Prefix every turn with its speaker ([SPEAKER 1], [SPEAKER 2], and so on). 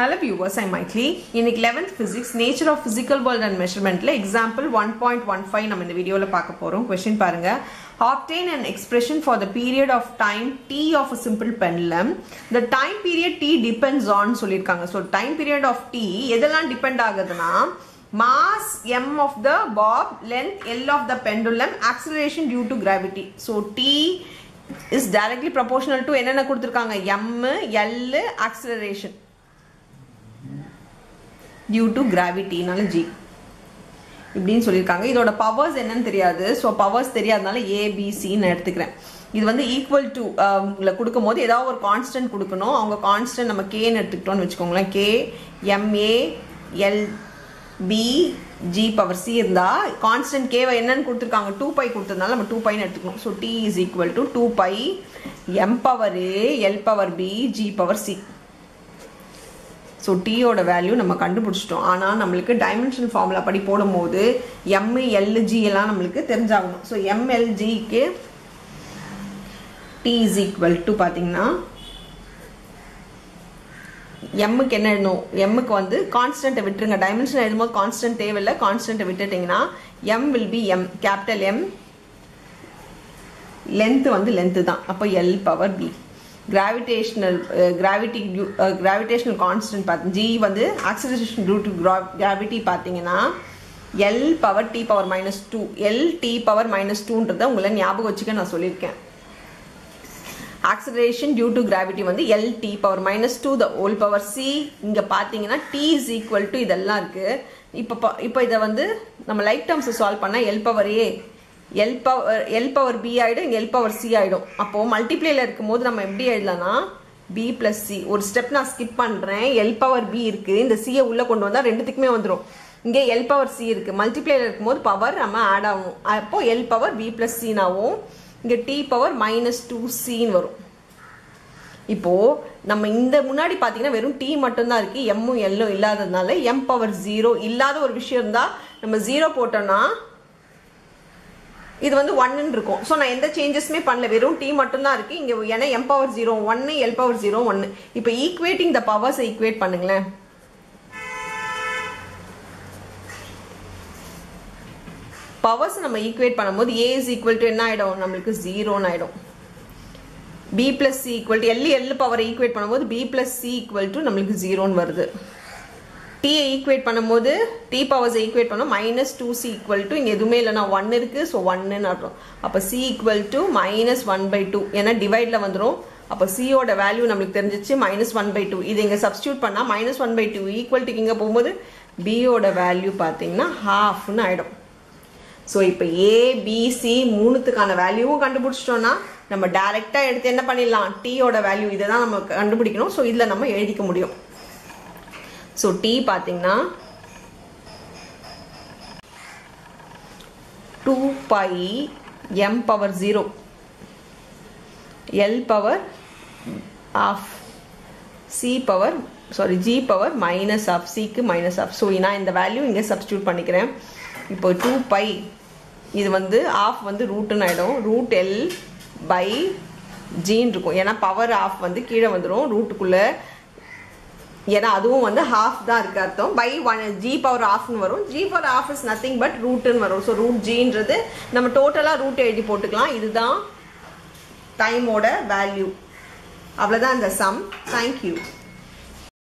[SPEAKER 1] hello viewers I மைக்லி இன்னைக்கு eleventh physics nature of physical world and மெஷர்மெண்ட்ல example one point one five நம்ம இந்த வீடியோவில் பார்க்க போகிறோம் கொஸ்டின் பாருங்க obtain an expression for the period of time t of a simple pendulum the time period t depends on சொல்லியிருக்காங்க so time period of t எதெல்லாம் depend ஆகுதுன்னா mass m of the bob length l of the pendulum acceleration due to gravity so t is directly proportional to என்னென்ன கொடுத்துருக்காங்க m l acceleration due to கிராவிட்டினால G இப்படின்னு சொல்லியிருக்காங்க இதோட powers என்னன்னு தெரியாது ஸோ பவர்ஸ் தெரியாதனால ஏபிசின்னு எடுத்துக்கிறேன் இது வந்து ஈக்குவல் டு கொடுக்கும் போது ஏதாவது ஒரு கான்ஸ்டன்ட் கொடுக்கணும் அவங்க கான்ஸ்டன்ட் நம்ம கேன்னு எடுத்துக்கிட்டோம்னு வச்சுக்கோங்களேன் K M A L P G power C இருந்தால் கான்ஸ்டன்ட் கேவை என்னன்னு கொடுத்துருக்காங்க டூ பை கொடுத்ததுனால நம்ம டூ பைன்னு எடுத்துக்கணும் so T is equal to two by M power A L power B G power C so டீயோட வேல்யூ நம்ம கண்டுபிடிச்சிட்டோம் ஆனால் நம்மளுக்கு டைமென்ஷன் ஃபார்முலா படி போடும்போது எம் எல்ஜி எல்லாம் நம்மளுக்கு தெரிஞ்சாகணும் ஸோ எம்எல்ஜிக்கு டி இஸ் ஈக்குவல் டு பார்த்தீங்கன்னா எம்முக்கு என்ன எழுதணும் எம்முக்கு வந்து கான்ஸ்டன்ட்டை விட்டுருங்க டைமென்ஷன் எழுதும்போது கான்ஸ்டன்ட் தேவையில்லை கான்ஸ்டன்ட்டை விட்டுட்டிங்கன்னா M will be M capital M length வந்து லென்த்து தான் அப்போ L power B gravitational gravity gravitational constant பார்த்து ஜி வந்து ஆக்சிலரேஷன் டியூ டு கிராவிட்டி பார்த்தீங்கன்னா L power T power minus two L T power minus டூன்றதை உங்களை ஞாபகம் வச்சுக்க நான் சொல்லியிருக்கேன் ஆக்சிலரேஷன் டியூ டு கிராவிட்டி வந்து L T power minus two the whole power C இங்கே பார்த்தீங்கன்னா டி இஸ் ஈக்குவல் டு இதெல்லாம் இருக்குது இப்போ இப்போ இதை வந்து நம்ம லைக் டேர்ம்ஸை சால்வ் பண்ணால் L power A L power L power B ஆகிடும் இங்கே எல் பவர் சி ஆகிடும் அப்போது மல்டிப்ளேல இருக்கும்போது நம்ம எப்படி எழுதலாம்னா பி ப்ளஸ் சி ஒரு ஸ்டெப் நான் ஸ்கிப் பண்ணுறேன் எல் பவர் பி இருக்குது இந்த சியை உள்ளே கொண்டு வந்தால் ரெண்டுத்துக்குமே வந்துடும் இங்கே எல் பவர் சி இருக்குது மல்டிப்ளேல இருக்கும்போது பவர் நம்ம ஆட் ஆகும் அப்போது எல் பவர் பி ப்ளஸ் சினாவும் இங்கே டி பவர் மைனஸ் டூ சின்னு வரும் இப்போது நம்ம இந்த முன்னாடி பார்த்தீங்கன்னா வெறும் டி மட்டும்தான் இருக்குது எம்மும் எல்லும் இல்லாததுனால எம் பவர் ஜீரோ இல்லாத ஒரு விஷயம் இருந்தால் நம்ம ஜீரோ போட்டோம்னா இது வந்து ஒன்னு இருக்கும் ஸோ நான் எந்த சேஞ்சஸுமே பண்ணல வெறும் டி மட்டும் தான் இருக்கு இங்க ஏன்னா எம் பவர் ஜீரோ ஒன்னு எல் பவர் ஜீரோ ஒன்னு இப்போ ஈக்குவேட்டிங் த பவர்ஸை ஈக்குவேட் பண்ணுங்களேன் பவர்ஸ் நம்ம ஈக்குவேட் பண்ணும்போது ஏ இஸ் ஈக்குவல் டு என்ன ஆயிடும் நம்மளுக்கு ஜீரோன்னு ஆயிடும் B plus C equal to L L பவரை ஈக்குவேட் பண்ணும்போது B plus C equal to நம்மளுக்கு ஜீரோன்னு வருது டீயை ஈக்குவேட் பண்ணும்போது டி பவர்ஸை ஈக்குவேட் பண்ணோம் minus two C equal to இங்கே எதுவுமே இல்லைனா ஒன் இருக்குது ஸோ ஒன்னு அர்த்தம் அப்போ C equal to minus one by two ஏன்னா டிவைடில் வந்துடும் அப்போ சியோட வேல்யூ நம்மளுக்கு தெரிஞ்சிச்சு மைனஸ் ஒன் பை டூ இது இங்கே சப்ஸ்டியூட் பண்ணால் minus one by two equal to இங்கே போகும்போது பியோட வேல்யூ பார்த்தீங்கன்னா ஹாஃப்னு ஆகிடும் ஸோ இப்போ ஏ பிசி மூணுத்துக்கான வேல்யூவும் கண்டுபிடிச்சிட்டோன்னா நம்ம டைரெக்டாக எடுத்து என்ன பண்ணிடலாம் டீயோட வேல்யூ இதை தான் நம்ம கண்டுபிடிக்கணும் ஸோ இதில் நம்ம எழுதிக்க முடியும் ஸோ டி பார்த்தீங்கன்னா two by M power zero L power half C power sorry G power minus half சிக்கு மைனஸ் ஆஃப் ஸோ நான் இந்த வேல்யூ இங்கே சப்ஸ்டியூட் பண்ணிக்கிறேன் இப்போ டூ பை இது வந்து ஆஃப் வந்து ரூட்டுன்னு ஆகிடும் ரூட் எல் பை ஜின்னு இருக்கும் ஏன்னா பவர் ஆஃப் வந்து கீழே வந்துடும் ரூட்டுக்குள்ளே ஏன்னா அதுவும் வந்து ஹாஃப் தான் இருக்கு அர்த்தம் பை ஒன் ஜி பவர் ஆஃப்னு வரும் G power half is nothing but ரூட்டுன்னு வரும் ஸோ ரூட் ஜின்றது நம்ம டோட்டலாக ரூட் எழுதி போட்டுக்கலாம் இதுதான் டைமோட வேல்யூ அவ்வளோதான் இந்த சம் தேங்க்யூ